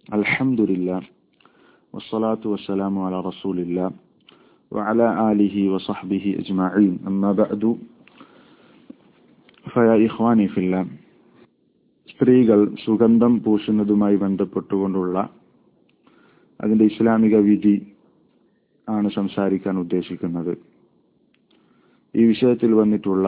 الحمد لله والصلاة والسلام على رسول الله وعلى آله وصحبه أجمعين أما بعد فيا إخواني في الله സ്ത്രീകൾ സുഗന്ധം പൂശുന്നതുമായി ബന്ധപ്പെട്ടുകൊണ്ടുള്ള അതിന്റെ ഇസ്ലാമിക വിധി ആണ് സംസാരിക്കാൻ ഉദ്ദേശിക്കുന്നത് ഈ വിഷയത്തിൽ വന്നിട്ടുള്ള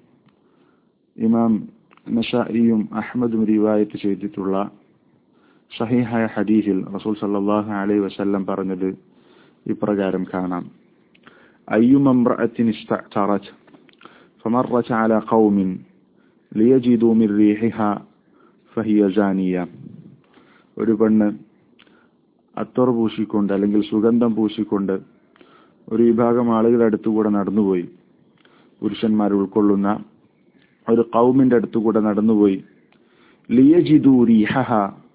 ഇമാം നഷായിയും അഹമ്മദും റിവായത്ത് ചെയ്തിട്ടുള്ള സഹിഹായ ഹദീസിൽ റസൂൽ സല്ലാഹു അലൈഹി വസല്ലം പറഞ്ഞത് ഇപ്രകാരം കാണാം അയ്യുമമ്രഅത്തിൻ ഇസ്തഅറത് فمرت على قوم ليجدوا من ريحها فهي زانية ഒരു പെണ്ണ് അത്തർ പൂശിക്കൊണ്ട് അല്ലെങ്കിൽ സുഗന്ധം പൂശിക്കൊണ്ട് ഒരു വിഭാഗം ആളുകളുടെ അടുത്തുകൂടെ നടന്നുപോയി പുരുഷന്മാർ ഉൾക്കൊള്ളുന്ന ഒരു കൗമിന്റെ അടുത്തുകൂടെ നടന്നുപോയി ലിയജിദു റിഹഹ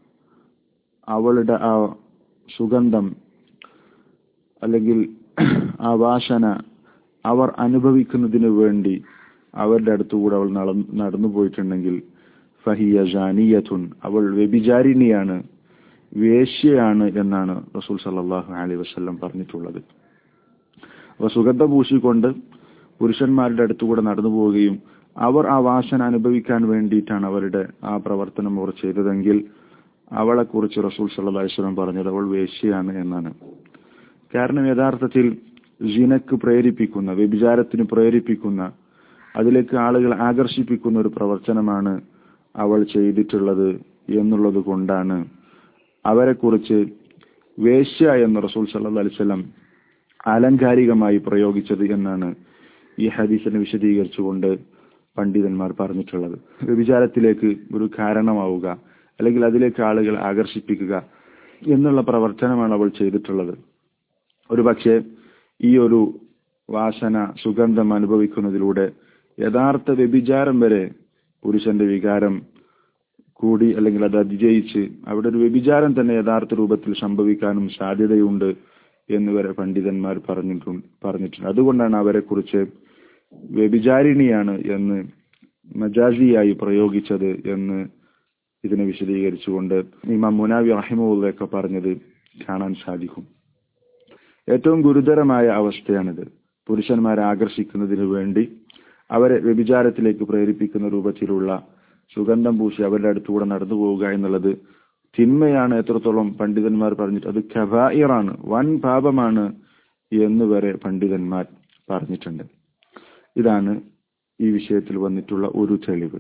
അവളുടെ ആ സുഗന്ധം അല്ലെങ്കിൽ ആ വാസന അവർ അനുഭവിക്കുന്നതിന് വേണ്ടി അവരുടെ അടുത്തുകൂടെ അവൾ നടന്നു പോയിട്ടുണ്ടെങ്കിൽ ഫഹിയ ജാനിയത്തുൻ അവൾ വ്യഭിചാരിണിയാണ് വേശ്യയാണ് എന്നാണ് റസൂൽ സല്ലാഹു അലൈഹി വസ്ല്ലം പറഞ്ഞിട്ടുള്ളത് അപ്പൊ സുഗന്ധം പൂശിക്കൊണ്ട് പുരുഷന്മാരുടെ അടുത്തുകൂടെ നടന്നു പോവുകയും അവർ ആ വാസന അനുഭവിക്കാൻ വേണ്ടിയിട്ടാണ് അവരുടെ ആ പ്രവർത്തനം അവർ ചെയ്തതെങ്കിൽ അവളെക്കുറിച്ച് റസൂൽ സല്ലാ വസ്ലം പറഞ്ഞത് അവൾ വേശ്യയാണ് എന്നാണ് കാരണം യഥാർത്ഥത്തിൽ ജിനക്ക് പ്രേരിപ്പിക്കുന്ന വ്യഭിചാരത്തിന് പ്രേരിപ്പിക്കുന്ന അതിലേക്ക് ആളുകൾ ആകർഷിപ്പിക്കുന്ന ഒരു പ്രവർത്തനമാണ് അവൾ ചെയ്തിട്ടുള്ളത് എന്നുള്ളത് കൊണ്ടാണ് അവരെക്കുറിച്ച് വേശ്യ എന്ന് റസൂൽ സല്ലാ അലിസ്ലം ആലങ്കാരികമായി പ്രയോഗിച്ചത് എന്നാണ് ഈ ഹദീസിനെ വിശദീകരിച്ചുകൊണ്ട് പണ്ഡിതന്മാർ പറഞ്ഞിട്ടുള്ളത് വ്യഭിചാരത്തിലേക്ക് ഒരു കാരണമാവുക അല്ലെങ്കിൽ അതിലേക്ക് ആളുകൾ ആകർഷിപ്പിക്കുക എന്നുള്ള പ്രവർത്തനമാണ് അവൾ ചെയ്തിട്ടുള്ളത് ഒരു പക്ഷേ ഈ ഒരു വാസന സുഗന്ധം അനുഭവിക്കുന്നതിലൂടെ യഥാർത്ഥ വ്യഭിചാരം വരെ പുരുഷന്റെ വികാരം കൂടി അല്ലെങ്കിൽ അത് അതിജയിച്ച് അവിടെ ഒരു വ്യഭിചാരം തന്നെ യഥാർത്ഥ രൂപത്തിൽ സംഭവിക്കാനും സാധ്യതയുണ്ട് എന്നുവരെ പണ്ഡിതന്മാർ പറഞ്ഞിട്ടുണ്ട് പറഞ്ഞിട്ടുണ്ട് അതുകൊണ്ടാണ് അവരെ കുറിച്ച് വ്യഭിചാരിണിയാണ് എന്ന് മജാസിയായി പ്രയോഗിച്ചത് എന്ന് ഇതിനെ വിശദീകരിച്ചുകൊണ്ട് ഇമാം മുനാവി റഹിമുള്ളൊക്കെ പറഞ്ഞത് കാണാൻ സാധിക്കും ഏറ്റവും ഗുരുതരമായ അവസ്ഥയാണിത് പുരുഷന്മാരെ ആകർഷിക്കുന്നതിന് വേണ്ടി അവരെ വ്യഭിചാരത്തിലേക്ക് പ്രേരിപ്പിക്കുന്ന രൂപത്തിലുള്ള സുഗന്ധം പൂശി അവരുടെ അടുത്തുകൂടെ നടന്നു പോവുക എന്നുള്ളത് തിന്മയാണ് എത്രത്തോളം പണ്ഡിതന്മാർ പറഞ്ഞിട്ട് അത് ഖബായിറാണ് വൻ പാപമാണ് എന്ന് വരെ പണ്ഡിതന്മാർ പറഞ്ഞിട്ടുണ്ട് ഇതാണ് ഈ വിഷയത്തിൽ വന്നിട്ടുള്ള ഒരു തെളിവ്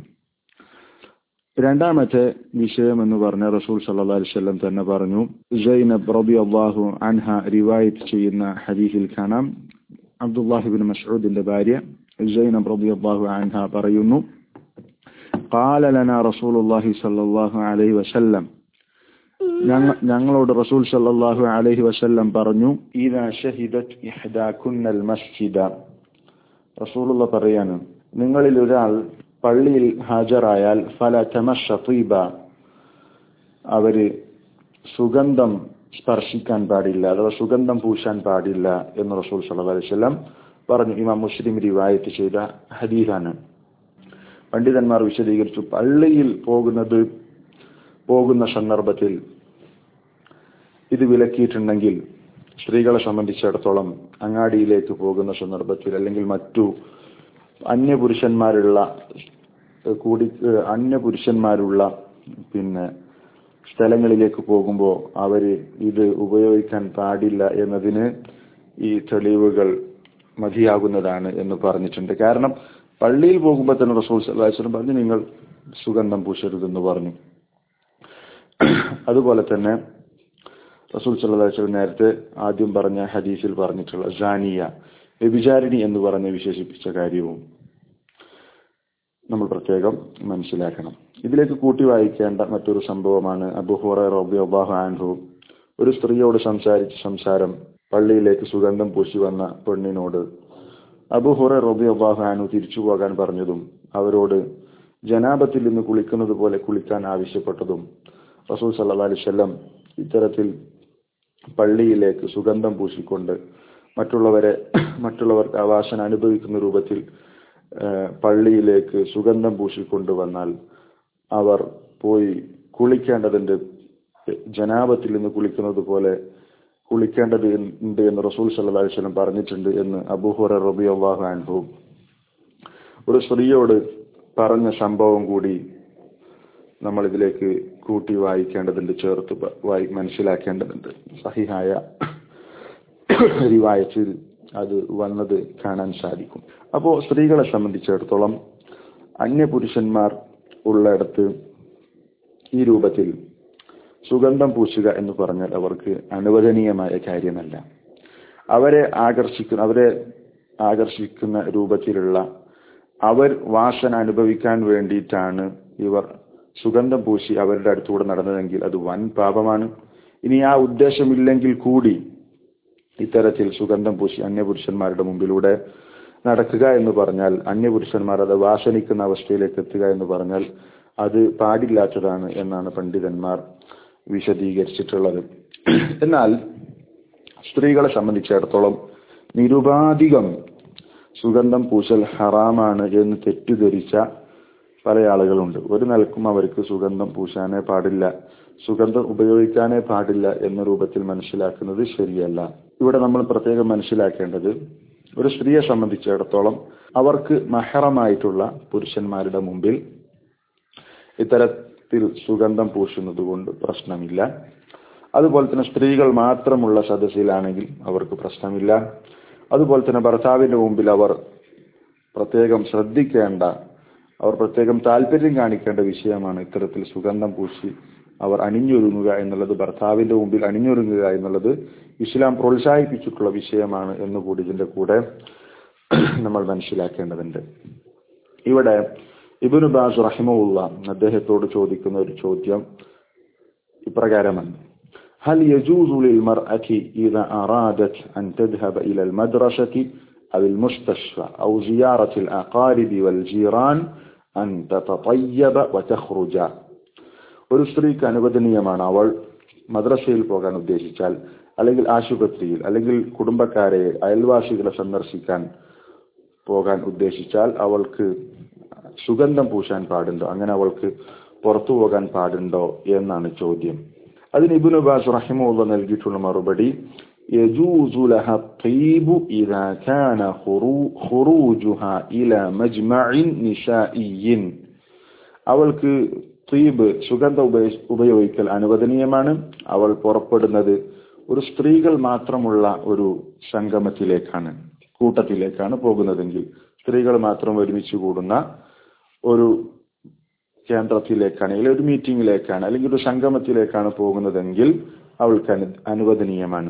രണ്ടാമത്തെ വിഷയം എന്ന് പറഞ്ഞ റസൂൽ സല്ലാ അലിസ്വല്ലം തന്നെ പറഞ്ഞു ജൈനബ് റബി അള്ളാഹു അൻഹ റിവായത്ത് ചെയ്യുന്ന ഹദീസിൽ കാണാം അബ്ദുല്ലാഹിബിൻ മസൂദിന്റെ ഭാര്യ ജൈനബ് റബി അള്ളാഹു അൻഹ പറയുന്നു قال لنا رسول الله صلى الله عليه وسلم ഞങ്ങളോട് റസൂൽ സല്ലല്ലാഹു അലൈഹി വസല്ലം പറഞ്ഞു ഇദാ ഷഹിദത് ഇഹ്ദാകുന്നൽ മസ്ജിദ റസൂലുള്ള പറയാണ് നിങ്ങളിൽ ഒരാൾ പള്ളിയിൽ ഹാജരായാൽ ഫല തമഷീബ അവര് സുഗന്ധം സ്പർശിക്കാൻ പാടില്ല അഥവാ സുഗന്ധം പൂശാൻ പാടില്ല എന്ന് റസൂൽ സല്ലല്ലാഹു അലൈഹി വസല്ലം പറഞ്ഞു ഇമാം മുസ്ലിം റിവായത്ത് ചെയ്ത ഹദീസാണ് പണ്ഡിതന്മാർ വിശദീകരിച്ചു പള്ളിയിൽ പോകുന്നത് പോകുന്ന സന്ദർഭത്തിൽ ഇത് വിലക്കിയിട്ടുണ്ടെങ്കിൽ സ്ത്രീകളെ സംബന്ധിച്ചിടത്തോളം അങ്ങാടിയിലേക്ക് പോകുന്ന സന്ദർഭത്തിൽ അല്ലെങ്കിൽ മറ്റു അന്യപുരുഷന്മാരുള്ള കൂടി അന്യപുരുഷന്മാരുള്ള പിന്നെ സ്ഥലങ്ങളിലേക്ക് പോകുമ്പോൾ അവര് ഇത് ഉപയോഗിക്കാൻ പാടില്ല എന്നതിന് ഈ തെളിവുകൾ മതിയാകുന്നതാണ് എന്ന് പറഞ്ഞിട്ടുണ്ട് കാരണം പള്ളിയിൽ പോകുമ്പോൾ തന്നെ റസൂൽ സല്ലാസ്ലം പറഞ്ഞു നിങ്ങൾ സുഗന്ധം പൂശരുതെന്ന് പറഞ്ഞു അതുപോലെ തന്നെ റസൂൽ സല്ലാസ്ലം നേരത്തെ ആദ്യം പറഞ്ഞ ഹദീസിൽ പറഞ്ഞിട്ടുള്ള ജാനിയ വ്യഭിചാരിണി എന്ന് പറഞ്ഞ് വിശേഷിപ്പിച്ച കാര്യവും നമ്മൾ പ്രത്യേകം മനസ്സിലാക്കണം ഇതിലേക്ക് കൂട്ടി വായിക്കേണ്ട മറ്റൊരു സംഭവമാണ് അബുഹുറ റബി അബാഹു ആൻഹു ഒരു സ്ത്രീയോട് സംസാരിച്ച സംസാരം പള്ളിയിലേക്ക് സുഗന്ധം പൂശി വന്ന പെണ്ണിനോട് അബുഹുറ റബി അബാഹു ആൻഹു തിരിച്ചു പോകാൻ പറഞ്ഞതും അവരോട് ജനാപത്തിൽ നിന്ന് കുളിക്കുന്നത് പോലെ കുളിക്കാൻ ആവശ്യപ്പെട്ടതും റസൂൽ സല്ലാ അലിസ്വല്ലം ഇത്തരത്തിൽ പള്ളിയിലേക്ക് സുഗന്ധം പൂശിക്കൊണ്ട് മറ്റുള്ളവരെ മറ്റുള്ളവർക്ക് ആ വാസന അനുഭവിക്കുന്ന രൂപത്തിൽ പള്ളിയിലേക്ക് സുഗന്ധം പൂശിക്കൊണ്ടുവന്നാൽ അവർ പോയി കുളിക്കേണ്ടതുണ്ട് ജനാപത്തിൽ നിന്ന് കുളിക്കുന്നത് പോലെ കുളിക്കേണ്ടത് ഉണ്ട് എന്ന് റസൂൽ സല്ലല്ലാഹു അലൈഹി വസല്ലം പറഞ്ഞിട്ടുണ്ട് എന്ന് അബൂഹുറ റബിയല്ലാഹു അൻഹു ഒരു സ്ത്രീയോട് പറഞ്ഞ സംഭവം കൂടി നമ്മൾ ഇതിലേക്ക് കൂട്ടി വായിക്കേണ്ടതുണ്ട് ചേർത്ത് വായി മനസ്സിലാക്കേണ്ടതുണ്ട് സഹിഹായ റിവായത്തിൽ അത് വന്നത് കാണാൻ സാധിക്കും അപ്പോൾ സ്ത്രീകളെ സംബന്ധിച്ചിടത്തോളം അന്യപുരുഷന്മാർ ഉള്ളിടത്ത് ഈ രൂപത്തിൽ സുഗന്ധം പൂശുക എന്ന് പറഞ്ഞാൽ അവർക്ക് അനുവദനീയമായ കാര്യമല്ല അവരെ ആകർഷിക്കുന്ന അവരെ ആകർഷിക്കുന്ന രൂപത്തിലുള്ള അവർ വാസന അനുഭവിക്കാൻ വേണ്ടിയിട്ടാണ് ഇവർ സുഗന്ധം പൂശി അവരുടെ അടുത്തുകൂടെ നടന്നതെങ്കിൽ അത് വൻ പാപമാണ് ഇനി ആ ഉദ്ദേശമില്ലെങ്കിൽ കൂടി ഇത്തരത്തിൽ സുഗന്ധം പൂശി അന്യപുരുഷന്മാരുടെ മുമ്പിലൂടെ നടക്കുക എന്ന് പറഞ്ഞാൽ അന്യപുരുഷന്മാർ അത് വാസനിക്കുന്ന അവസ്ഥയിലേക്ക് എത്തുക എന്ന് പറഞ്ഞാൽ അത് പാടില്ലാത്തതാണ് എന്നാണ് പണ്ഡിതന്മാർ വിശദീകരിച്ചിട്ടുള്ളത് എന്നാൽ സ്ത്രീകളെ സംബന്ധിച്ചിടത്തോളം നിരുപാധികം സുഗന്ധം പൂശൽ ഹറാമാണ് എന്ന് തെറ്റിദ്ധരിച്ച പല ആളുകളുണ്ട് ഒരു നിലക്കും അവർക്ക് സുഗന്ധം പൂശാനേ പാടില്ല സുഗന്ധം ഉപയോഗിക്കാനേ പാടില്ല എന്ന രൂപത്തിൽ മനസ്സിലാക്കുന്നത് ശരിയല്ല ഇവിടെ നമ്മൾ പ്രത്യേകം മനസ്സിലാക്കേണ്ടത് ഒരു സ്ത്രീയെ സംബന്ധിച്ചിടത്തോളം അവർക്ക് മഹറമായിട്ടുള്ള പുരുഷന്മാരുടെ മുമ്പിൽ ഇത്തരത്തിൽ സുഗന്ധം പൂശുന്നത് കൊണ്ട് പ്രശ്നമില്ല അതുപോലെ തന്നെ സ്ത്രീകൾ മാത്രമുള്ള സദസ്സിലാണെങ്കിൽ അവർക്ക് പ്രശ്നമില്ല അതുപോലെ തന്നെ ഭർത്താവിന്റെ മുമ്പിൽ അവർ പ്രത്യേകം ശ്രദ്ധിക്കേണ്ട അവർ പ്രത്യേകം താല്പര്യം കാണിക്കേണ്ട വിഷയമാണ് ഇത്തരത്തിൽ സുഗന്ധം പൂശി അവർ അണിഞ്ഞൊരുങ്ങുക എന്നുള്ളത് ഭർത്താവിന്റെ മുമ്പിൽ അണിഞ്ഞൊരുങ്ങുക എന്നുള്ളത് ഇസ്ലാം പ്രോത്സാഹിപ്പിച്ചിട്ടുള്ള വിഷയമാണ് എന്നുകൂടി ഇതിന്റെ കൂടെ നമ്മൾ മനസ്സിലാക്കേണ്ടതുണ്ട് ഇവിടെ ഇബുന് ബാസ് റഹിമുള്ള അദ്ദേഹത്തോട് ചോദിക്കുന്ന ഒരു ചോദ്യം ഇപ്രകാരമാണ് هل يجوز للمرأة إذا أرادت أن تذهب إلى المدرسة أو المستشفى أو زيارة الأقارب والجيران أن تتطيب وتخرج ഒരു സ്ത്രീക്ക് അനുവദനീയമാണ് അവൾ മദ്രസയിൽ പോകാൻ ഉദ്ദേശിച്ചാൽ അല്ലെങ്കിൽ ആശുപത്രിയിൽ അല്ലെങ്കിൽ കുടുംബക്കാരെ അയൽവാസികളെ സന്ദർശിക്കാൻ പോകാൻ ഉദ്ദേശിച്ചാൽ അവൾക്ക് സുഗന്ധം പൂശാൻ പാടുണ്ടോ അങ്ങനെ അവൾക്ക് പുറത്തു പോകാൻ പാടുണ്ടോ എന്നാണ് ചോദ്യം അതിന് ഇബുൻ അബ്ബാസ് റഹിമുള്ള നൽകിയിട്ടുള്ള മറുപടി يجوز لها الطيب إذا كان خروجها إلى مجمع نسائي അവൾക്ക് തീബ് സുഗന്ധ ഉപയോഗിക്കൽ അനുവദനീയമാണ് അവൾ പുറപ്പെടുന്നത് ഒരു സ്ത്രീകൾ മാത്രമുള്ള ഒരു സംഗമത്തിലേക്കാണ് കൂട്ടത്തിലേക്കാണ് പോകുന്നതെങ്കിൽ സ്ത്രീകൾ മാത്രം ഒരുമിച്ച് കൂടുന്ന ഒരു കേന്ദ്രത്തിലേക്കാണ് അല്ലെങ്കിൽ ഒരു മീറ്റിംഗിലേക്കാണ് അല്ലെങ്കിൽ ഒരു സംഗമത്തിലേക്കാണ് പോകുന്നതെങ്കിൽ അവൾക്ക് അനു അനുവദനീയമാണ്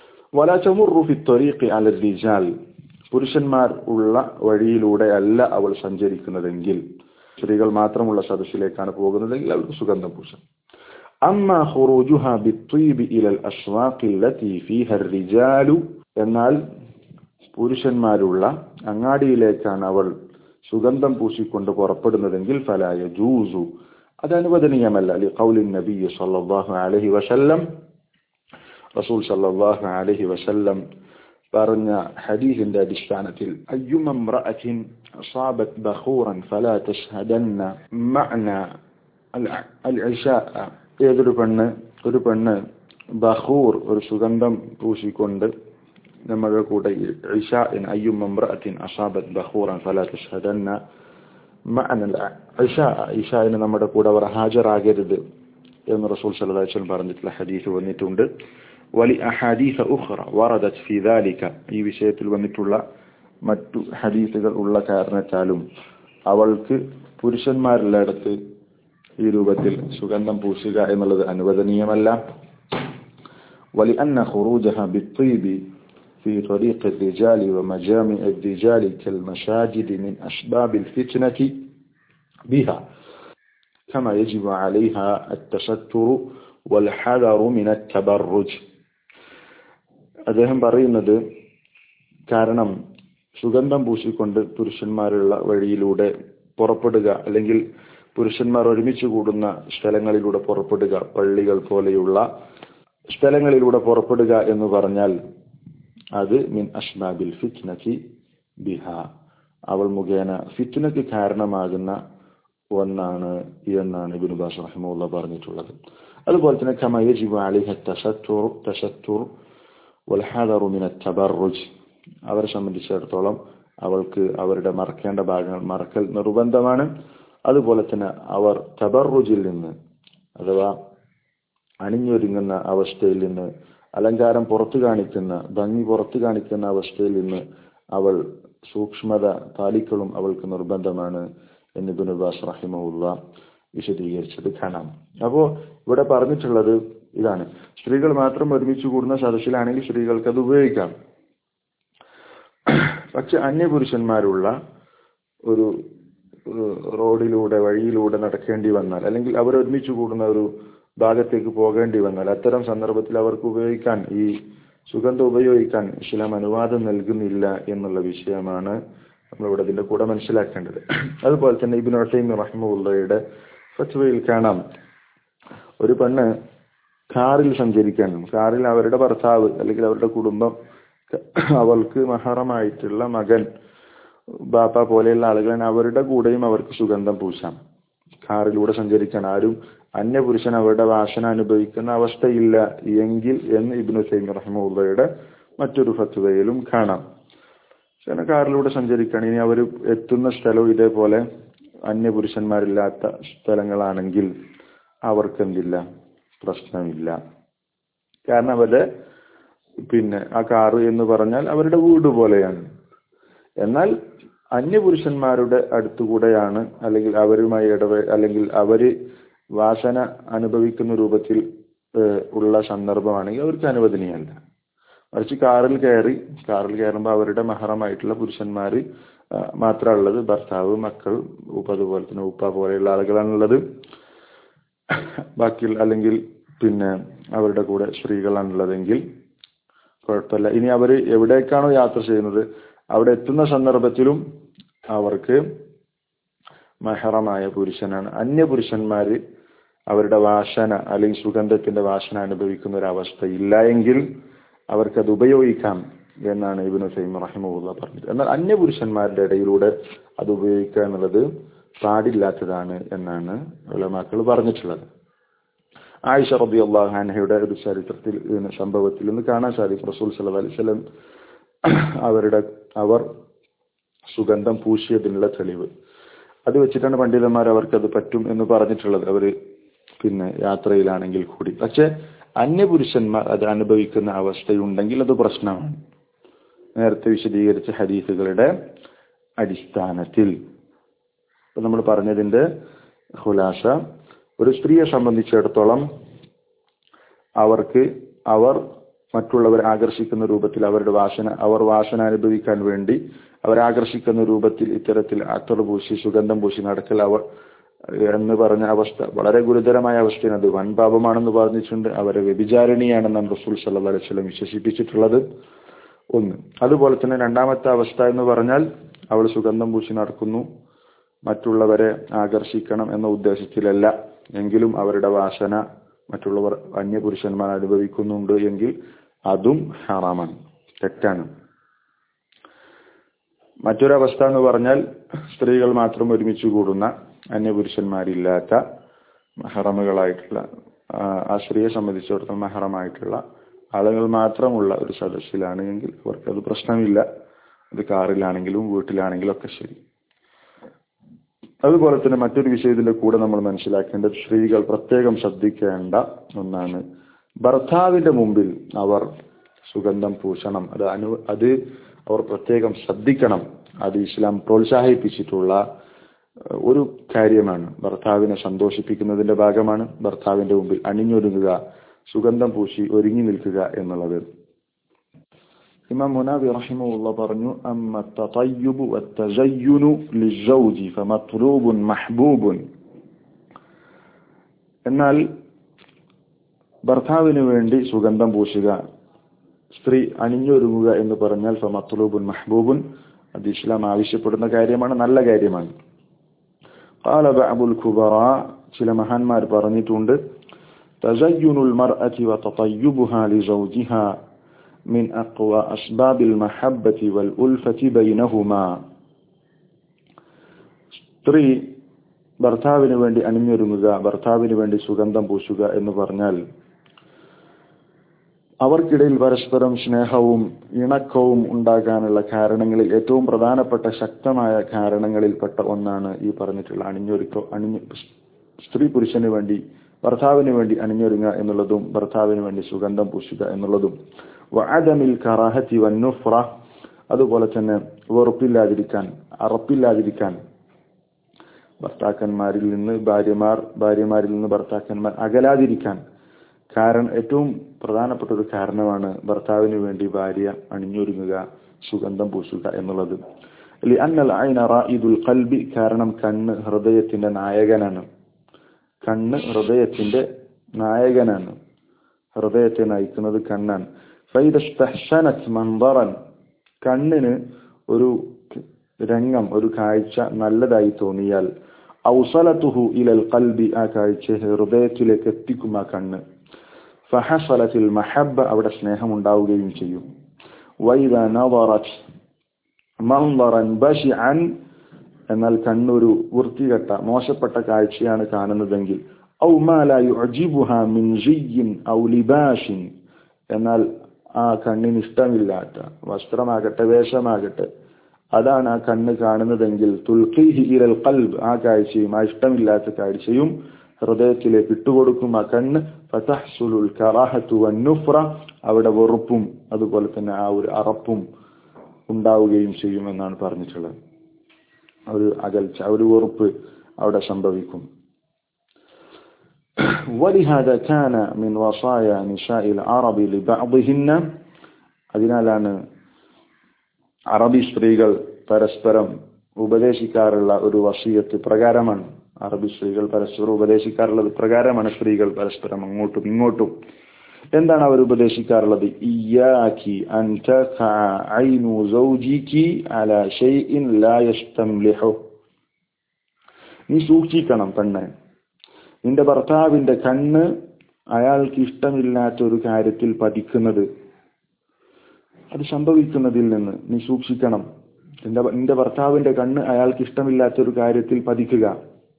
വലാചമുറുഫി അല റിജാൽ പുരുഷന്മാർ ഉള്ള വഴിയിലൂടെ അല്ല അവൾ സഞ്ചരിക്കുന്നതെങ്കിൽ സ്ത്രീകൾ മാത്രമുള്ള സദസ്സിലേക്കാണ് പോകുന്നതെങ്കിൽ അവൾക്ക് സുഗന്ധം പൂശം അമ്മ ഖുറൂജുഹ ബിത്വീബി ഇലൽ അസ്വാഖി ലത്തി ഫീഹ റിജാലു എന്നാൽ പുരുഷന്മാരുള്ള അങ്ങാടിയിലേക്കാണ് അവൾ സുഗന്ധം പൂശിക്കൊണ്ട് പുറപ്പെടുന്നതെങ്കിൽ ഫലായ ജൂസു അത് അനുവദനീയമല്ല അലി ഖൗലിൻ നബി സല്ലല്ലാഹു അലൈഹി വസല്ലം റസൂൽ സല്ലല്ലാഹു അലൈഹി വസല്ലം പറഞ്ഞ ഹദീസിന്റെ അടിസ്ഥാനത്തിൽ അയ്യുമംറഅത്തിൻ أصابت بخورا فلا تشهدن معنى العشاء ഏതൊരു പെണ്ണ് ഒരു പെണ്ണ് ബഹൂർ ഒരു സുഗന്ധം പൂശിക്കൊണ്ട് നമ്മുടെ കൂടെ ഇഷാഇൻ അയ്യും മമ്രഅത്തിൻ അസാബത്ത് ബഹൂറൻ ഫലാ തഷ്ഹദന്ന മഅന ഇഷ ഇഷാഇന് നമ്മുടെ കൂടെ അവർ ഹാജരാകരുത് എന്ന് റസൂൽ സല്ലല്ലാഹു അലൈഹി വസല്ലം പറഞ്ഞിട്ടുള്ള ഹദീസ് വന്നിട്ടുണ്ട് വലി അഹാദീസ ഉഖ്റ വറദത് ഫി ദാലിക ഈ വിഷയത്തിൽ വന്നിട്ടുള്ള മറ്റു ഹദീസുകൾ ഉള്ള കാരണത്താലും അവൾക്ക് പുരുഷന്മാരുള്ളയിടത്ത് ഈ രൂപത്തിൽ സുഗന്ധം പൂശുക എന്നുള്ളത് അനുവദനീയമല്ല ولأن خروجها بالطيب في طريق الرجال ومجامع الرجال كالمساجد من أسباب الفتنة بها كما يجب عليها التستر والحذر من التبرج അദ്ദേഹം പറയുന്നത് കാരണം സുഗന്ധം പൂശിക്കൊണ്ട് പുരുഷന്മാരുള്ള വഴിയിലൂടെ പുറപ്പെടുക അല്ലെങ്കിൽ പുരുഷന്മാർ ഒരുമിച്ച് കൂടുന്ന സ്ഥലങ്ങളിലൂടെ പുറപ്പെടുക പള്ളികൾ പോലെയുള്ള സ്ഥലങ്ങളിലൂടെ പുറപ്പെടുക എന്ന് പറഞ്ഞാൽ അത് മിൻ അഷ്നാബിൽ ഫിറ്റ്നത്തി ബിഹ അവൾ മുഖേന ഫിറ്റ്നക്ക് കാരണമാകുന്ന ഒന്നാണ് എന്നാണ് ഇബിൻ ബാസ് റഹിമുള്ള പറഞ്ഞിട്ടുള്ളത് അതുപോലെ തന്നെ കമ യജിബു അലിഹ തശത്തുർ തശത്തുർ വൽഹാദറു മിന തബറുജ് അവരെ സംബന്ധിച്ചിടത്തോളം അവൾക്ക് അവരുടെ മറക്കേണ്ട ഭാഗങ്ങൾ മറക്കൽ നിർബന്ധമാണ് അതുപോലെ തന്നെ അവർ തബറുജിൽ നിന്ന് അഥവാ അണിഞ്ഞൊരുങ്ങുന്ന അവസ്ഥയിൽ നിന്ന് അലങ്കാരം പുറത്തു കാണിക്കുന്ന ഭംഗി പുറത്തു കാണിക്കുന്ന അവസ്ഥയിൽ നിന്ന് അവൾ സൂക്ഷ്മത പാലിക്കലും അവൾക്ക് നിർബന്ധമാണ് എന്ന് ബിനുബാസ് റഹിമുള്ള വിശദീകരിച്ചത് കാണാം അപ്പോ ഇവിടെ പറഞ്ഞിട്ടുള്ളത് ഇതാണ് സ്ത്രീകൾ മാത്രം ഒരുമിച്ച് കൂടുന്ന സദസ്സിലാണെങ്കിൽ സ്ത്രീകൾക്ക് അത് ഉപയോഗിക്കാം പക്ഷെ അന്യപുരുഷന്മാരുള്ള ഒരു റോഡിലൂടെ വഴിയിലൂടെ നടക്കേണ്ടി വന്നാൽ അല്ലെങ്കിൽ അവർ ഒരുമിച്ച് കൂടുന്ന ഒരു ഭാഗത്തേക്ക് പോകേണ്ടി വന്നാൽ അത്തരം സന്ദർഭത്തിൽ അവർക്ക് ഉപയോഗിക്കാൻ ഈ സുഗന്ധം ഉപയോഗിക്കാൻ ഇസ്ലാം അനുവാദം നൽകുന്നില്ല എന്നുള്ള വിഷയമാണ് നമ്മളിവിടെ ഇതിന്റെ കൂടെ മനസ്സിലാക്കേണ്ടത് അതുപോലെ തന്നെ ഇബിൻ ഒസൈം റഹ്മുള്ളയുടെ ഫത്വയിൽ കാണാം ഒരു പെണ്ണ് കാറിൽ സഞ്ചരിക്കാൻ കാറിൽ അവരുടെ ഭർത്താവ് അല്ലെങ്കിൽ അവരുടെ കുടുംബം അവൾക്ക് മഹറമായിട്ടുള്ള മകൻ ബാപ്പ പോലെയുള്ള ആളുകൾ അവരുടെ കൂടെയും അവർക്ക് സുഗന്ധം പൂശാം കാറിലൂടെ സഞ്ചരിക്കാൻ ആരും അന്യപുരുഷൻ അവരുടെ വാസന അനുഭവിക്കുന്ന അവസ്ഥയില്ല എങ്കിൽ എന്ന് ഇബ്നു സൈമി റഹ്മുള്ളയുടെ മറ്റൊരു ഫത്വയിലും കാണാം കാരണം കാറിലൂടെ സഞ്ചരിക്കാൻ ഇനി അവർ എത്തുന്ന സ്ഥലവും ഇതേപോലെ അന്യപുരുഷന്മാരില്ലാത്ത സ്ഥലങ്ങളാണെങ്കിൽ അവർക്കെന്തില്ല പ്രശ്നമില്ല കാരണം അവരുടെ പിന്നെ ആ കാറ് എന്ന് പറഞ്ഞാൽ അവരുടെ വീട് പോലെയാണ് എന്നാൽ അന്യപുരുഷന്മാരുടെ അടുത്തുകൂടെയാണ് അല്ലെങ്കിൽ അവരുമായി ഇടവേ അല്ലെങ്കിൽ അവര് വാസന അനുഭവിക്കുന്ന രൂപത്തിൽ ഉള്ള സന്ദർഭമാണെങ്കിൽ അവർക്ക് അനുവദനീയമല്ല മറിച്ച് കാറിൽ കയറി കാറിൽ കയറുമ്പോൾ അവരുടെ മഹറമായിട്ടുള്ള പുരുഷന്മാര് മാത്രമുള്ളത് ഭർത്താവ് മക്കൾ ഉപ്പ അതുപോലെ തന്നെ ഉപ്പ പോലെയുള്ള ആളുകളാണുള്ളത് ബാക്കി അല്ലെങ്കിൽ പിന്നെ അവരുടെ കൂടെ സ്ത്രീകളാണുള്ളതെങ്കിൽ കുഴപ്പമില്ല ഇനി അവർ എവിടേക്കാണോ യാത്ര ചെയ്യുന്നത് അവിടെ എത്തുന്ന സന്ദർഭത്തിലും അവർക്ക് മഹറമായ പുരുഷനാണ് അന്യ പുരുഷന്മാര് അവരുടെ വാസന അല്ലെങ്കിൽ സുഗന്ധത്തിന്റെ വാസന അനുഭവിക്കുന്ന ഒരു അവസ്ഥ ഇല്ല എങ്കിൽ അവർക്കത് ഉപയോഗിക്കാം എന്നാണ് ഇബിനു സൈം റഹിമുള്ള പറഞ്ഞത് എന്നാൽ അന്യപുരുഷന്മാരുടെ ഇടയിലൂടെ അത് ഉപയോഗിക്കുക എന്നുള്ളത് പാടില്ലാത്തതാണ് എന്നാണ് ഉലമാക്കൾ പറഞ്ഞിട്ടുള്ളത് ആയിഷ റബി അള്ളാഹാനഹയുടെ ഒരു ചരിത്രത്തിൽ സംഭവത്തിൽ നിന്ന് കാണാൻ സാധിക്കും റസൂൽ സല്ലു അലൈഹി സ്വലം അവരുടെ അവർ സുഗന്ധം പൂശിയതിനുള്ള തെളിവ് അത് വെച്ചിട്ടാണ് പണ്ഡിതന്മാർ അവർക്കത് പറ്റും എന്ന് പറഞ്ഞിട്ടുള്ളത് അവർ പിന്നെ യാത്രയിലാണെങ്കിൽ കൂടി പക്ഷെ അന്യപുരുഷന്മാർ അത് അനുഭവിക്കുന്ന അവസ്ഥയുണ്ടെങ്കിൽ അത് പ്രശ്നമാണ് നേരത്തെ വിശദീകരിച്ച ഹദീസുകളുടെ അടിസ്ഥാനത്തിൽ ഇപ്പൊ നമ്മൾ പറഞ്ഞതിന്റെ ഹുലാശ ഒരു സ്ത്രീയെ സംബന്ധിച്ചിടത്തോളം അവർക്ക് അവർ മറ്റുള്ളവരെ ആകർഷിക്കുന്ന രൂപത്തിൽ അവരുടെ വാസന അവർ വാസന അനുഭവിക്കാൻ വേണ്ടി അവരെ ആകർഷിക്കുന്ന രൂപത്തിൽ ഇത്തരത്തിൽ അത്തർ പൂശി സുഗന്ധം പൂശി നടക്കൽ അവർ എന്ന് പറഞ്ഞ അവസ്ഥ വളരെ ഗുരുതരമായ അവസ്ഥയാണ് അത് വൻ പാപമാണെന്ന് പറഞ്ഞിട്ടുണ്ട് അവരെ വ്യഭിചാരിണിയാണെന്നാണ് റസൂൽ സല്ലാ അലൈഹി സ്വലം വിശേഷിപ്പിച്ചിട്ടുള്ളത് ഒന്ന് അതുപോലെ തന്നെ രണ്ടാമത്തെ അവസ്ഥ എന്ന് പറഞ്ഞാൽ അവൾ സുഗന്ധം പൂശി നടക്കുന്നു മറ്റുള്ളവരെ ആകർഷിക്കണം എന്ന ഉദ്ദേശത്തിലല്ല എങ്കിലും അവരുടെ വാസന മറ്റുള്ളവർ അന്യപുരുഷന്മാർ അനുഭവിക്കുന്നുണ്ട് എങ്കിൽ അതും ഹറാമാണ് തെറ്റാണ് മറ്റൊരവസ്ഥ എന്ന് പറഞ്ഞാൽ സ്ത്രീകൾ മാത്രം ഒരുമിച്ച് കൂടുന്ന അന്യപുരുഷന്മാരില്ലാത്ത മഹറമുകളായിട്ടുള്ള ആ സ്ത്രീയെ സംബന്ധിച്ചിടത്തോളം മഹറമായിട്ടുള്ള ആളുകൾ മാത്രമുള്ള ഒരു സദസ്സിലാണ് എങ്കിൽ അവർക്കത് പ്രശ്നമില്ല അത് കാറിലാണെങ്കിലും വീട്ടിലാണെങ്കിലും ഒക്കെ ശരി അതുപോലെ തന്നെ മറ്റൊരു വിഷയത്തിന്റെ കൂടെ നമ്മൾ മനസ്സിലാക്കേണ്ടത് സ്ത്രീകൾ പ്രത്യേകം ശ്രദ്ധിക്കേണ്ട ഒന്നാണ് ഭർത്താവിന്റെ മുമ്പിൽ അവർ സുഗന്ധം പൂശണം അത് അനു അത് അവർ പ്രത്യേകം ശ്രദ്ധിക്കണം അത് ഇസ്ലാം പ്രോത്സാഹിപ്പിച്ചിട്ടുള്ള ഒരു കാര്യമാണ് ഭർത്താവിനെ സന്തോഷിപ്പിക്കുന്നതിന്റെ ഭാഗമാണ് ഭർത്താവിന്റെ മുമ്പിൽ അണിഞ്ഞൊരുങ്ങുക സുഗന്ധം പൂശി ഒരുങ്ങി നിൽക്കുക എന്നുള്ളത് ഇമാം മുനാബി റഹിമുള്ള പറഞ്ഞു അമ്മ തതയ്യുബു വത്തസയ്യുനു ലിസൗജി ഫമത്ലൂബുൻ മഹ്ബൂബുൻ എന്നാൽ ഭർത്താവിന് വേണ്ടി സുഗന്ധം പൂശുക സ്ത്രീ അണിഞ്ഞൊരുങ്ങുക എന്ന് പറഞ്ഞാൽ ഫമത്ലൂബുൻ മഹ്ബൂബുൻ അത് ഇസ്ലാം ആവശ്യപ്പെടുന്ന കാര്യമാണ് നല്ല കാര്യമാണ് قال بعض الكبراء ചില മഹാന്മാർ പറഞ്ഞിട്ടുണ്ട് تزين المرأة وتطيبها لزوجها من أقوى أسباب المحبة والألفة بينهما സ്ത്രീ ഭർത്താവിന് വേണ്ടി അണിഞ്ഞൊരുങ്ങുക ഭർത്താവിന് വേണ്ടി സുഗന്ധം പൂശുക എന്ന് പറഞ്ഞാൽ അവർക്കിടയിൽ പരസ്പരം സ്നേഹവും ഇണക്കവും ഉണ്ടാകാനുള്ള കാരണങ്ങളിൽ ഏറ്റവും പ്രധാനപ്പെട്ട ശക്തമായ കാരണങ്ങളിൽപ്പെട്ട ഒന്നാണ് ഈ പറഞ്ഞിട്ടുള്ള അണിഞ്ഞൊരുക്ക അണിഞ്ഞു സ്ത്രീ പുരുഷന് വേണ്ടി ഭർത്താവിന് വേണ്ടി അണിഞ്ഞൊരുങ്ങുക എന്നുള്ളതും ഭർത്താവിന് വേണ്ടി സുഗന്ധം പൂശുക എന്നുള്ളതും വഅദമിൽ കറാഹത്തി വന്നുഫ്ര അതുപോലെ തന്നെ വെറുപ്പില്ലാതിരിക്കാൻ അറപ്പില്ലാതിരിക്കാൻ ഭർത്താക്കന്മാരിൽ നിന്ന് ഭാര്യമാർ ഭാര്യമാരിൽ നിന്ന് ഭർത്താക്കന്മാർ അകലാതിരിക്കാൻ കാരണം ഏറ്റവും പ്രധാനപ്പെട്ട ഒരു കാരണമാണ് ഭർത്താവിന് വേണ്ടി ഭാര്യ അണിഞ്ഞൊരുങ്ങുക സുഗന്ധം പൂശുക എന്നുള്ളത് അന്നൽ ഐന റായിദുൽ ഖൽബി കാരണം കണ്ണ് ഹൃദയത്തിന്റെ നായകനാണ് കണ്ണ് ഹൃദയത്തിന്റെ നായകനാണ് ഹൃദയത്തെ നയിക്കുന്നത് കണ്ണാണ് ഫൈദസ്തഹ്സനത് മൻദറൻ കണ്ണിന് ഒരു രംഗം ഒരു കാഴ്ച നല്ലതായി തോന്നിയാൽ ഔസലത്തുഹു ഇലൽ കൽബി ആ കാഴ്ച ഹൃദയത്തിലേക്ക് എത്തിക്കും ആ കണ്ണ് ഫഹസലത്തിൽ മഹബ അവിടെ സ്നേഹം ഉണ്ടാവുകയും ചെയ്യും വൈദ നവറത് മൻദറൻ ബശിഅൻ എന്നാൽ കണ്ണൊരു വൃത്തികെട്ട മോശപ്പെട്ട കാഴ്ചയാണ് കാണുന്നതെങ്കിൽ ഔ മാ ലാ യുഅജിബുഹ മിൻ ജിയ്യിൻ ഔ ലിബാഷിൻ എന്നാൽ ആ കണ്ണിന് ഇഷ്ടമില്ലാത്ത വസ്ത്രമാകട്ടെ വേഷമാകട്ടെ അതാണ് ആ കണ്ണ് കാണുന്നതെങ്കിൽ തുൽഖീഹി ഇരൽ കൽബ് ആ കാഴ്ചയും ആ ഇഷ്ടമില്ലാത്ത കാഴ്ചയും ഹൃദയത്തിലേക്ക് ഇട്ടുകൊടുക്കും ആ കണ്ണ് ഫതഹ്സുലുൽ കറാഹത്തു വന്നുഫ്ര അവിടെ വെറുപ്പും അതുപോലെ തന്നെ ആ ഒരു അറപ്പും ഉണ്ടാവുകയും ചെയ്യുമെന്നാണ് പറഞ്ഞിട്ടുള്ളത് ഒരു അകൽച്ച ഒരു വെറുപ്പ് അവിടെ സംഭവിക്കും ولهذا كان من وصايا نساء العرب لبعضهن അതിനാലാണ് അറബി സ്ത്രീകൾ പരസ്പരം ഉപദേശിക്കാറുള്ള ഒരു വസീയത്ത് പ്രകാരമാണ് അറബി സ്ത്രീകൾ പരസ്പരം ഉപദേശിക്കാറുള്ളത് പ്രകാരമാണ് സ്ത്രീകൾ പരസ്പരം അങ്ങോട്ടും ഇങ്ങോട്ടും എന്താണ് അവർ ഉപദേശിക്കാറുള്ളത് ഇയ്യാക്കി അൻ ഐനു സൗജിക്കി അല ഷൈഇൻ ലാ യസ്തംലിഹു നീ സൂക്ഷിക്കണം പെണ്ണെ നിന്റെ ഭർത്താവിന്റെ കണ്ണ് അയാൾക്ക് ഇഷ്ടമില്ലാത്ത ഒരു കാര്യത്തിൽ പതിക്കുന്നത് അത് സംഭവിക്കുന്നതിൽ നിന്ന് നീ സൂക്ഷിക്കണം നിന്റെ നിന്റെ ഭർത്താവിന്റെ കണ്ണ് അയാൾക്ക് ഇഷ്ടമില്ലാത്ത ഒരു കാര്യത്തിൽ പതിക്കുക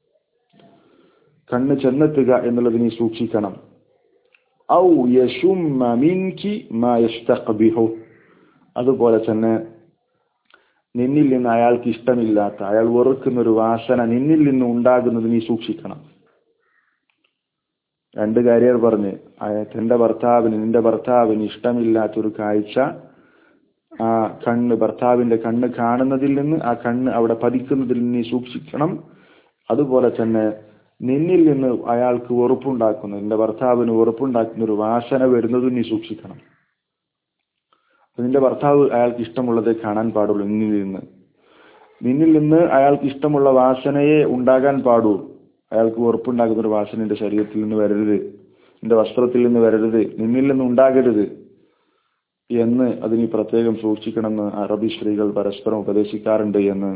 കണ്ണ് ചെന്നെത്തുക എന്നുള്ളത് നീ സൂക്ഷിക്കണം ഔ യശുമ്മ മിൻകി മാ യസ്തഖ്ബിഹു അതുപോലെ തന്നെ നിന്നിൽ നിന്ന് അയാൾക്ക് ഇഷ്ടമില്ലാത്ത അയാൾ വെറുക്കുന്ന ഒരു വാസന നിന്നിൽ നിന്ന് ഉണ്ടാകുന്നത് നീ സൂക്ഷിക്കണം രണ്ട് കാര്യങ്ങൾ പറഞ്ഞ് തന്റെ ഭർത്താവിന് നിന്റെ ഭർത്താവിന് ഇഷ്ടമില്ലാത്ത ഒരു കാഴ്ച ആ കണ്ണ് ഭർത്താവിന്റെ കണ്ണ് കാണുന്നതിൽ നിന്ന് ആ കണ്ണ് അവിടെ പതിക്കുന്നതിൽ നീ സൂക്ഷിക്കണം അതുപോലെ തന്നെ നിന്നിൽ നിന്ന് അയാൾക്ക് വെറുപ്പുണ്ടാക്കുന്ന നിന്റെ ഭർത്താവിന് വെറുപ്പുണ്ടാക്കുന്ന ഒരു വാസന വരുന്നതും നീ സൂക്ഷിക്കണം നിന്റെ ഭർത്താവ് അയാൾക്ക് ഇഷ്ടമുള്ളതേ കാണാൻ പാടുള്ളൂ നിന്നിൽ നിന്ന് നിന്നിൽ നിന്ന് അയാൾക്ക് ഇഷ്ടമുള്ള വാസനയെ ഉണ്ടാകാൻ പാടൂ അയാൾക്ക് വെറുപ്പുണ്ടാക്കുന്ന ഒരു വാസന നിന്റെ ശരീരത്തിൽ നിന്ന് വരരുത് നിന്റെ വസ്ത്രത്തിൽ നിന്ന് വരരുത് നിന്നിൽ നിന്ന് ഉണ്ടാകരുത് എന്ന് അതിന് പ്രത്യേകം സൂക്ഷിക്കണമെന്ന് അറബി സ്ത്രീകൾ പരസ്പരം ഉപദേശിക്കാറുണ്ട് എന്ന്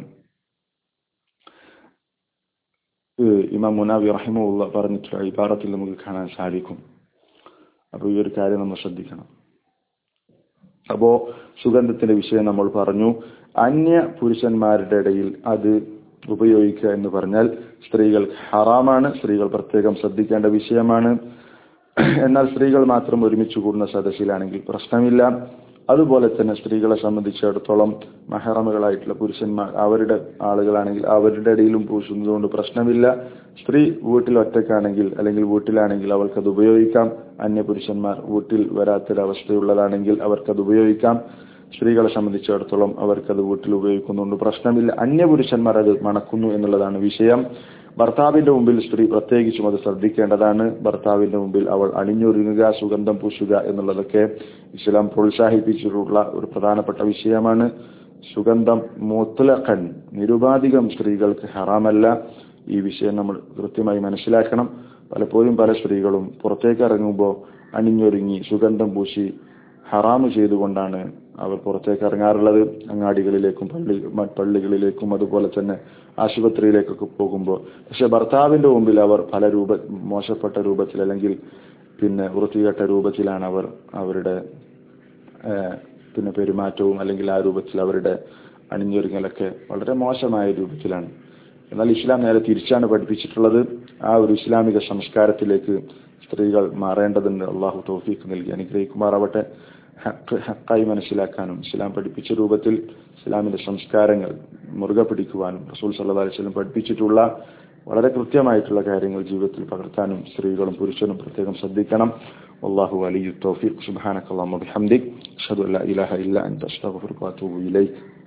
ഇമാം മുനാബി റഹിമുള്ള പറഞ്ഞിട്ടുള്ള ഇബാറത്തിൽ നമുക്ക് കാണാൻ സാധിക്കും അപ്പൊ ഈ ഒരു കാര്യം നമ്മൾ ശ്രദ്ധിക്കണം അപ്പോ സുഗന്ധത്തിന്റെ വിഷയം നമ്മൾ പറഞ്ഞു അന്യ പുരുഷന്മാരുടെ ഇടയിൽ അത് ഉപയോഗിക്കുക എന്ന് പറഞ്ഞാൽ സ്ത്രീകൾ ഹറാമാണ് സ്ത്രീകൾ പ്രത്യേകം ശ്രദ്ധിക്കേണ്ട വിഷയമാണ് എന്നാൽ സ്ത്രീകൾ മാത്രം ഒരുമിച്ച് കൂടുന്ന സദസ്സിലാണെങ്കിൽ പ്രശ്നമില്ല അതുപോലെ തന്നെ സ്ത്രീകളെ സംബന്ധിച്ചിടത്തോളം മഹറമുകളായിട്ടുള്ള പുരുഷന്മാർ അവരുടെ ആളുകളാണെങ്കിൽ അവരുടെ ഇടയിലും പൂശുന്നതുകൊണ്ട് പ്രശ്നമില്ല സ്ത്രീ വീട്ടിൽ ഒറ്റക്കാണെങ്കിൽ അല്ലെങ്കിൽ വീട്ടിലാണെങ്കിൽ അവർക്കത് ഉപയോഗിക്കാം അന്യ പുരുഷന്മാർ വീട്ടിൽ വരാത്തൊരവസ്ഥയുള്ളതാണെങ്കിൽ അവർക്കത് ഉപയോഗിക്കാം സ്ത്രീകളെ സംബന്ധിച്ചിടത്തോളം അവർക്കത് വീട്ടിൽ ഉപയോഗിക്കുന്നുണ്ട് പ്രശ്നമില്ല അന്യപുരുഷന്മാർ അത് മണക്കുന്നു എന്നുള്ളതാണ് വിഷയം ഭർത്താവിന്റെ മുമ്പിൽ സ്ത്രീ പ്രത്യേകിച്ചും അത് ശ്രദ്ധിക്കേണ്ടതാണ് ഭർത്താവിന്റെ മുമ്പിൽ അവൾ അണിഞ്ഞൊരുങ്ങുക സുഗന്ധം പൂശുക എന്നുള്ളതൊക്കെ ഇസ്ലാം പ്രോത്സാഹിപ്പിച്ചിട്ടുള്ള ഒരു പ്രധാനപ്പെട്ട വിഷയമാണ് സുഗന്ധം മുത്തലഖൻ നിരുപാധികം സ്ത്രീകൾക്ക് ഹറാമല്ല ഈ വിഷയം നമ്മൾ കൃത്യമായി മനസ്സിലാക്കണം പലപ്പോഴും പല സ്ത്രീകളും പുറത്തേക്ക് ഇറങ്ങുമ്പോൾ അണിഞ്ഞൊരുങ്ങി സുഗന്ധം പൂശി ഹറാമ് ചെയ്തുകൊണ്ടാണ് അവർ പുറത്തേക്ക് ഇറങ്ങാറുള്ളത് അങ്ങാടികളിലേക്കും പള്ളി പള്ളികളിലേക്കും അതുപോലെ തന്നെ ആശുപത്രിയിലേക്കൊക്കെ പോകുമ്പോൾ പക്ഷെ ഭർത്താവിന്റെ മുമ്പിൽ അവർ പല രൂപ മോശപ്പെട്ട രൂപത്തിൽ അല്ലെങ്കിൽ പിന്നെ വൃത്തികെട്ട രൂപത്തിലാണ് അവർ അവരുടെ പിന്നെ പെരുമാറ്റവും അല്ലെങ്കിൽ ആ രൂപത്തിൽ അവരുടെ അണിഞ്ഞൊരുങ്ങലൊക്കെ വളരെ മോശമായ രൂപത്തിലാണ് എന്നാൽ ഇസ്ലാം നേരെ തിരിച്ചാണ് പഠിപ്പിച്ചിട്ടുള്ളത് ആ ഒരു ഇസ്ലാമിക സംസ്കാരത്തിലേക്ക് സ്ത്രീകൾ മാറേണ്ടതുണ്ട് അള്ളാഹു തോഫീക്ക് നൽകി അനുഗ്രഹിക്കുമാറാവട്ടെ ഹക്ക് ഹക്കായി മനസ്സിലാക്കാനും ഇസ്ലാം പഠിപ്പിച്ച രൂപത്തിൽ ഇസ്ലാമിന്റെ സംസ്കാരങ്ങൾ മുറുകെ പിടിക്കുവാനും റസൂൽ സല്ലാ അലിസ്ലം പഠിപ്പിച്ചിട്ടുള്ള വളരെ കൃത്യമായിട്ടുള്ള കാര്യങ്ങൾ ജീവിതത്തിൽ പകർത്താനും സ്ത്രീകളും പുരുഷനും പ്രത്യേകം ശ്രദ്ധിക്കണം والله ولي التوفيق سبحانك اللهم وبحمدك أشهد أن لا إله إلا أنت أستغفرك وأتوب إليك